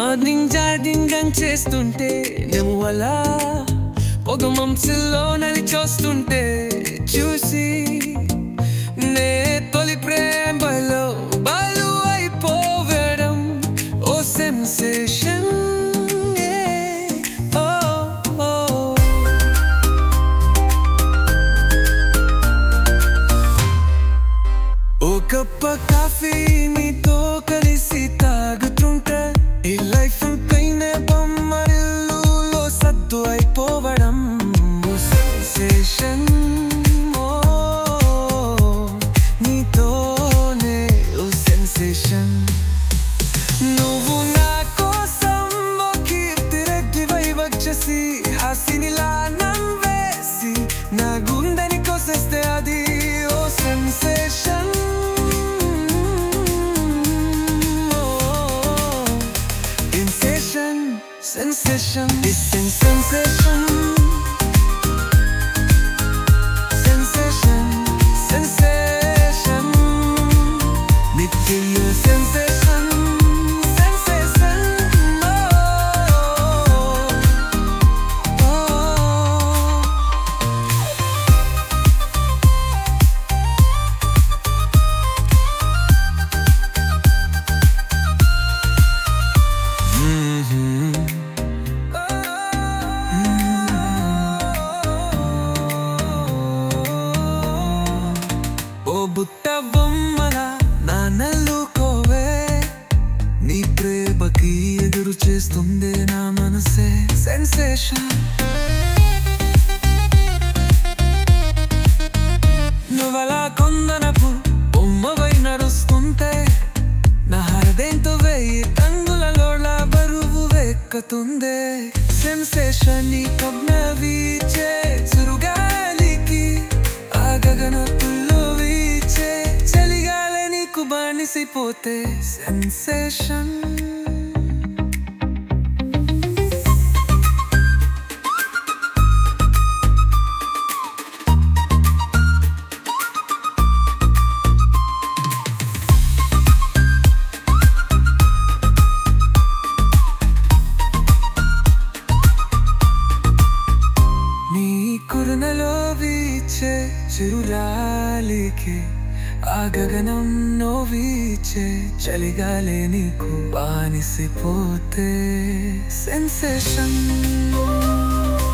Morning jogging అని చేస్తుంటే నేను అలా పొగ మంచులో నది చూస్తుంటే చూసి నే తొలి ప్రేమలో బలు అయిపోవడం ఓ సెన్సేషన్ ఓ ఓ ఓ కప్ప కాఫీ నీతో కలిసి తాగుతుంటే ఈ లైఫ్ పైన బొమ్మరిల్లులో సద్దు అయిపోవడం సెన్సేషన్ నీతోనే ఓ సెన్సేషన్ నువ్వు నా కోసం ఓ కీర్తి రెడ్డివై వచ్చేసి హాసినిలా నవ్వేసి నా గుండెని కోసేస్తే అది ఓ sensation Sensation, sensation, this is sensation. Sensation, sensation. Nityya sensation, sensation. Oh, oh. ఓ బుట్ట బొమ్మల నాన్నలుకోవే నీ ప్రేమకి ఎదురు చేస్తుంది నా మనసే సెన్సేషన్ నువ్వలా కొందనపు బొమ్మవై నడుస్తుంటే నా హరదేంతో వెయ్యి టంగులలోలా బరువు వెక్కుతుందే సెన్సేషన్ నీ కబ్న వీచే చురుగాలికి ఆ గగనతుల్లో వీచే చలిగాలే నీకు బానిసిపోతే సెన్సేషన్ నీ కురునలో వీచే చిరులాలికి ఆ గగనం వీచే చలిగాలే నీకు బానిసిపోతే సెన్సేషన్